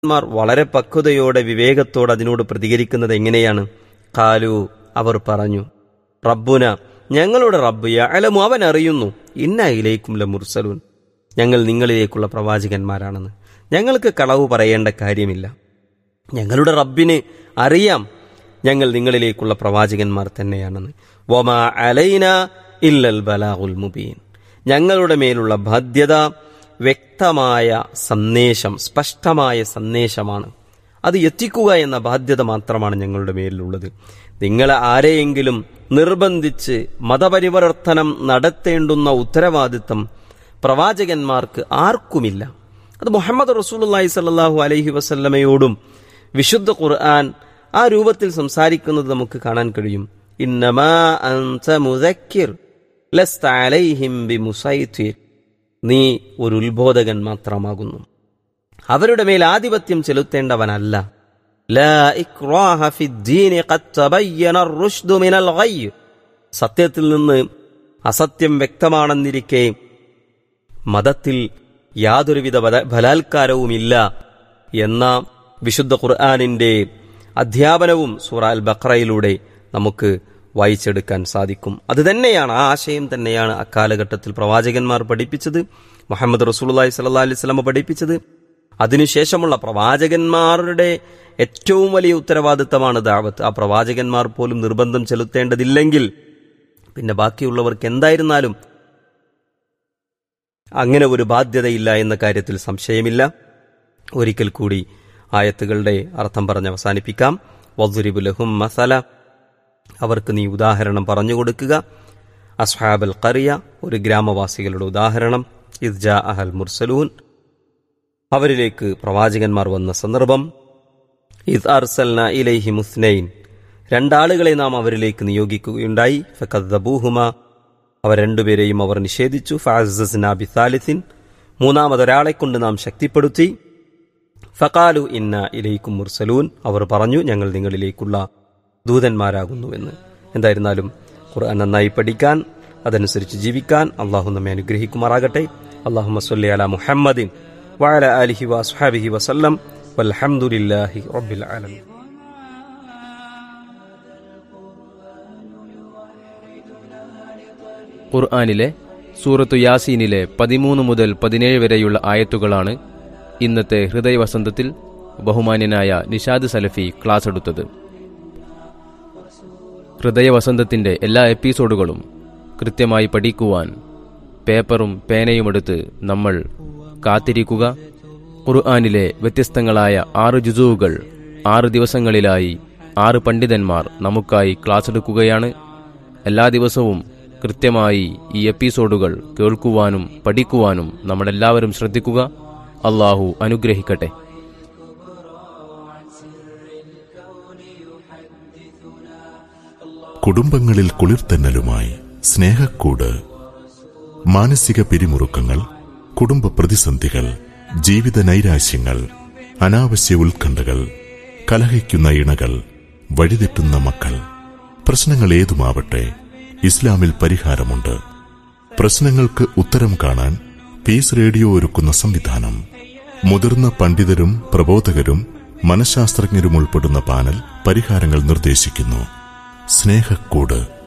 മാർ വളരെ പക്വതയോടെ വിവേകത്തോടെ അതിനോട് പ്രതികരിക്കുന്നത് എങ്ങനെയാണ് കാലു അവർ പറഞ്ഞു റബ്ബുന ഞങ്ങളുടെ റബ്ബ് യഅലമു അവൻ അറിയുന്നു ഇന്ന ഇലേക്കും ല മുർസലൂൻ ഞങ്ങൾ നിങ്ങളിലേക്കുള്ള പ്രവാചകന്മാരാണെന്ന് ഞങ്ങൾക്ക് കളവ് പറയേണ്ട കാര്യമില്ല ഞങ്ങളുടെ റബ്ബിന് അറിയാം ഞങ്ങൾ നിങ്ങളിലേക്കുള്ള പ്രവാചകന്മാർ തന്നെയാണെന്ന് വമാ അലൈന ഇല്ലൽ ബലാഉൽ മുബീൻ ഞങ്ങളുടെ മേലുള്ള ബാധ്യത വ്യക്തമായ സന്ദേശം സ്പഷ്ടമായ സന്ദേശമാണ് അത് എത്തിക്കുക എന്ന ബാധ്യത മാത്രമാണ് ഞങ്ങളുടെ മേലിലുള്ളത് നിങ്ങളെ ആരെയെങ്കിലും നിർബന്ധിച്ച് മതപരിവർത്തനം നടത്തേണ്ടുന്ന ഉത്തരവാദിത്തം പ്രവാചകന്മാർക്ക് ആർക്കുമില്ല അത് മുഹമ്മദ് റസൂലുള്ളാഹി സ്വല്ലല്ലാഹു അലൈഹി വസല്ലമയോടും വിശുദ്ധ ഖുർആൻ ആ രൂപത്തിൽ സംസാരിക്കുന്നത് നമുക്ക് കാണാൻ കഴിയും ഇന്നമാ അൻത മുദക്കിർ ലസ്ത അലൈഹിം ബിമുസൈത്തിർ നീ ഒരു ഉത്ബോധകൻ മാത്രമാകുന്നു അവരുടെ മേൽ ആധിപത്യം ചെലുത്തേണ്ടവനല്ല ലാ ഇക്റാഹ ഫിദ്ദീനി ഖദ് തബയ്യന അർ-റുശ്ദു മിനൽ ഗയ്യ് സത്യത്തിൽ നിന്ന് അസത്യം വ്യക്തമാണെന്നിരിക്കെ മതത്തിൽ യാതൊരുവിധ ബല- ബലാത്കാരവുമില്ല എന്ന വിശുദ്ധ ഖുർആാനിന്റെ അധ്യാപനവും സൂറ അൽ ബക്രയിലൂടെ നമുക്ക് വായിച്ചെടുക്കാൻ സാധിക്കും അത് തന്നെയാണ് ആ ആശയം തന്നെയാണ് അക്കാലഘട്ടത്തിൽ പ്രവാചകന്മാർ പഠിപ്പിച്ചത് മുഹമ്മദ് റസൂലുള്ളാഹി സ്വല്ലല്ലാഹി അലൈഹി വസല്ലമ പഠിപ്പിച്ചത് അതിനുശേഷമുള്ള പ്രവാചകന്മാരുടെ ഏറ്റവും വലിയ ഉത്തരവാദിത്തമാണ് ദാവത്ത് ആ പ്രവാചകന്മാർ പോലും നിർബന്ധം ചെലുത്തേണ്ടതില്ലെങ്കിൽ പിന്നെ ബാക്കിയുള്ളവർക്ക് എന്തായിരുന്നാലും അങ്ങനെ ഒരു ബാധ്യതയില്ല എന്ന കാര്യത്തിൽ സംശയമില്ല ഒരിക്കൽ കൂടി ആയത്തുകളുടെ അർത്ഥം പറഞ്ഞ് അവസാനിപ്പിക്കാം വസുരിബുലഹും മസല അവർക്ക് നീ ഉദാഹരണം പറഞ്ഞു കൊടുക്കുക അസ്ഹാബൽ ഖറിയ ഒരു ഗ്രാമവാസികളുടെ ഉദാഹരണം ഇദ്ജ അഹൽ മുർസലൂൻ അവരിലേക്ക് പ്രവാചകന്മാർ വന്ന സന്ദർഭം ഇത് അർസൽന ഇലൈഹി മുസ്നൈൻ രണ്ടാളുകളെ നാം അവരിലേക്ക് നിയോഗിക്കുകയുണ്ടായി ഫക്കദ്ദബൂഹുമ അവർ രണ്ടുപേരെയും അവർ നിഷേധിച്ചു ഫഅസ്സസ്ന ബിസാലിസിൻ മൂന്നാമതൊരാളെ കൊണ്ട് നാം ശക്തിപ്പെടുത്തി ഫക്കാലു ഇന്ന ഇലൈക്കും മുർസലൂൻ അവർ പറഞ്ഞു ഞങ്ങൾ നിങ്ങളിലേക്കുള്ള ദൂതന്മാരാകുന്നുവെന്ന് എന്തായിരുന്നാലും ഖുർആൻ നന്നായി പഠിക്കാൻ അതനുസരിച്ച് ജീവിക്കാൻ അള്ളാഹു നമ്മെ അനുഗ്രഹിക്കുമാറാകട്ടെ അള്ളാഹു മസ്ലി അല മുഹമ്മദിൻ വഅല ആലിഹി വസ്ഹാബിഹി വസല്ലം വൽഹംദുലില്ലാഹി റബ്ബിൽ ആലമീൻ ഖുർആാനിലെ സൂറത്തു യാസീനിലെ പതിമൂന്ന് മുതൽ പതിനേഴ് വരെയുള്ള ആയത്തുകളാണ് ഇന്നത്തെ ഹൃദയവസന്തത്തിൽ ബഹുമാന്യനായ നിഷാദ് സലഫി ക്ലാസ് എടുത്തത് ഹൃദയവസന്തത്തിന്റെ എല്ലാ എപ്പിസോഡുകളും കൃത്യമായി പഠിക്കുവാൻ പേപ്പറും പേനയുമെടുത്ത് നമ്മൾ കാത്തിരിക്കുക ഖുർആാനിലെ വ്യത്യസ്തങ്ങളായ ആറ് ജുസുവുകൾ ആറ് ദിവസങ്ങളിലായി ആറ് പണ്ഡിതന്മാർ നമുക്കായി ക്ലാസ് എടുക്കുകയാണ് എല്ലാ ദിവസവും കൃത്യമായി ഈ എപ്പിസോഡുകൾ കേൾക്കുവാനും പഠിക്കുവാനും നമ്മളെല്ലാവരും ശ്രദ്ധിക്കുക അള്ളാഹു അനുഗ്രഹിക്കട്ടെ കുടുംബങ്ങളിൽ കുളിർത്തന്നലുമായി സ്നേഹക്കൂട് മാനസിക പിരിമുറുക്കങ്ങൾ കുടുംബ പ്രതിസന്ധികൾ ജീവിത നൈരാശ്യങ്ങൾ അനാവശ്യ ഉത്കണ്ഠകൾ കലഹിക്കുന്ന ഇണകൾ വഴിതെറ്റുന്ന മക്കൾ പ്രശ്നങ്ങൾ ഏതുമാവട്ടെ ഇസ്ലാമിൽ പരിഹാരമുണ്ട് പ്രശ്നങ്ങൾക്ക് ഉത്തരം കാണാൻ പീസ് റേഡിയോ ഒരുക്കുന്ന സംവിധാനം മുതിർന്ന പണ്ഡിതരും പ്രബോധകരും മനഃശാസ്ത്രജ്ഞരും ഉൾപ്പെടുന്ന പാനൽ പരിഹാരങ്ങൾ നിർദ്ദേശിക്കുന്നു സ്നേഹക്കൂട്